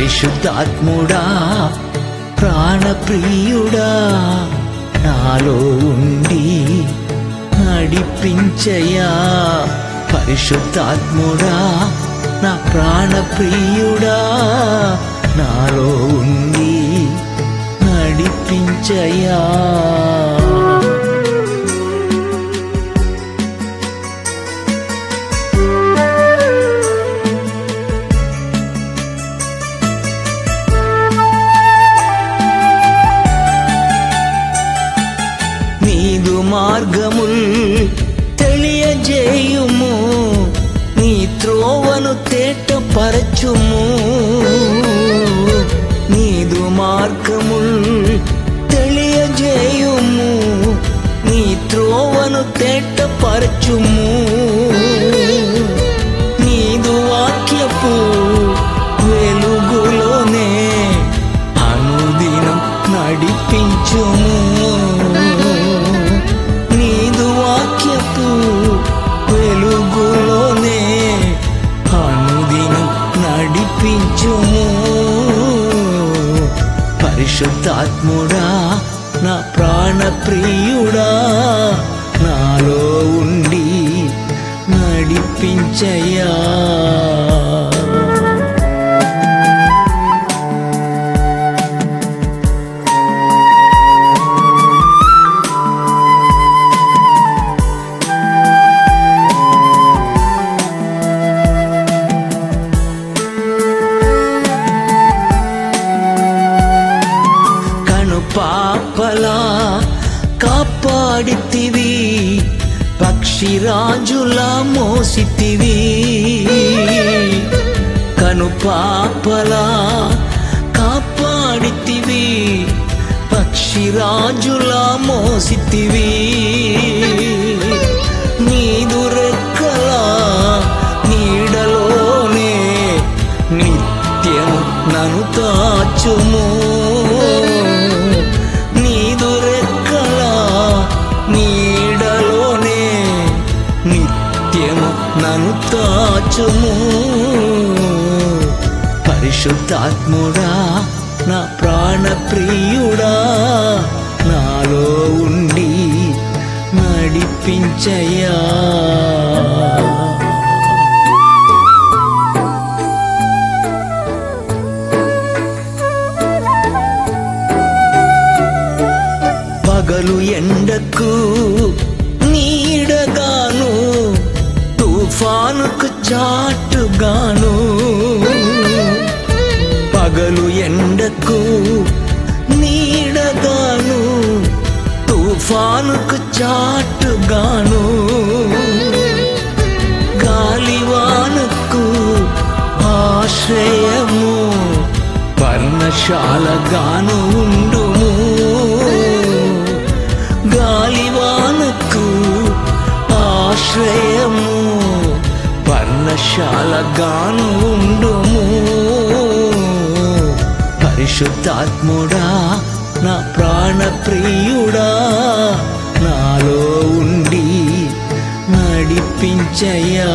పరిశుద్ధాత్ముడా ప్రాణప్రియుడా నాలో ఉండి నడిపించయా పరిశుద్ధాత్ముడా నా ప్రాణప్రియుడా నాలో ఉండి నడిపించయా నీదు మార్గముల్ తెలియజేయుము నీ త్రోవను తేటపరచుము నీదు మార్గముల్ తెలియజేయుము నీ త్రోవను తేటపరచుము నీదు వాక్యపు వెలుగులోనే అనుదినం నడిపించుము నీదు వాక్యపు వెలుగులోనే అనుదినం నడిపించుము పరిశుద్ధాత్ముడా నా ప్రాణప్రియుడా నాలో ఉండి నడిపించయ్యా కను పాపలా కాపాడితివి పక్షిరాజులా మోసితివి కను పాపలా కాపాడితివి పక్షిరాజులా మోసితివి నీదు రెక్కలా నీడలోనే నిత్యము నన్ను తాచుము నీదు రెక్కల నీడలోనే నిత్యము నన్ను తాచుము పరిశుద్ధాత్ముడా నా ప్రాణప్రియుడా నాలో ఉండి నడిపించయ్యా పగలు ఎండకు నీడగాను తుఫానుకు చాటుగాను పగలు ఎండకు నీడగాను తుఫానుకు చాటుగాను గాలివానకు ఆశ్రయము పర్ణశాలగాను ఉండుము గాలివానకు ఆశ్రయము పర్ణశాలగాను ఉండుము పరిశుద్ధాత్ముడా నా ప్రాణప్రియుడా నాలో ఉండి నడిపించయ్యా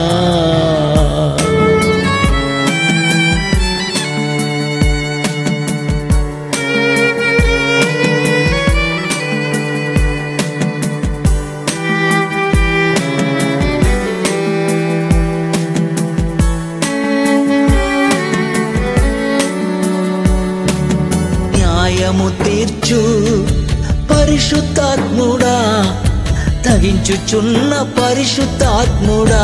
న్యాయము తీర్చు పరిశుద్ధాత్ముడా తగించుచున్న పరిశుద్ధాత్ముడా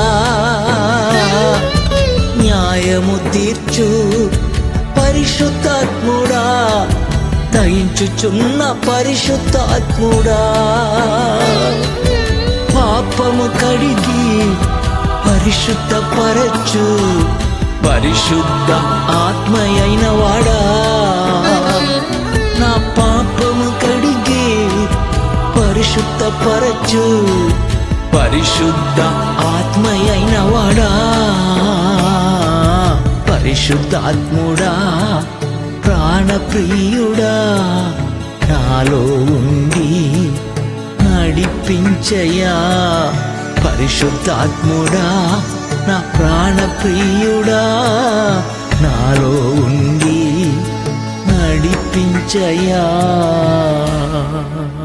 న్యాయము తీర్చు పరిశుద్ధాత్ముడా తగించుచున్న పరిశుద్ధాత్ముడా పాపము కడిగి పరిశుద్ధపరచు పరిశుద్ధ ఆత్మయైన వాడా నా పాపము కడిగి పరిశుద్ధపరచు పరిశుద్ధ ఆత్మయైన వాడా పరిశుద్ధాత్ముడా ప్రాణప్రియుడా నాలో ఉండి నడిపించయా పరిశుద్ధాత్ముడా నా ప్రాణప్రియుడా నాలో ఉండి ఏసయ్యా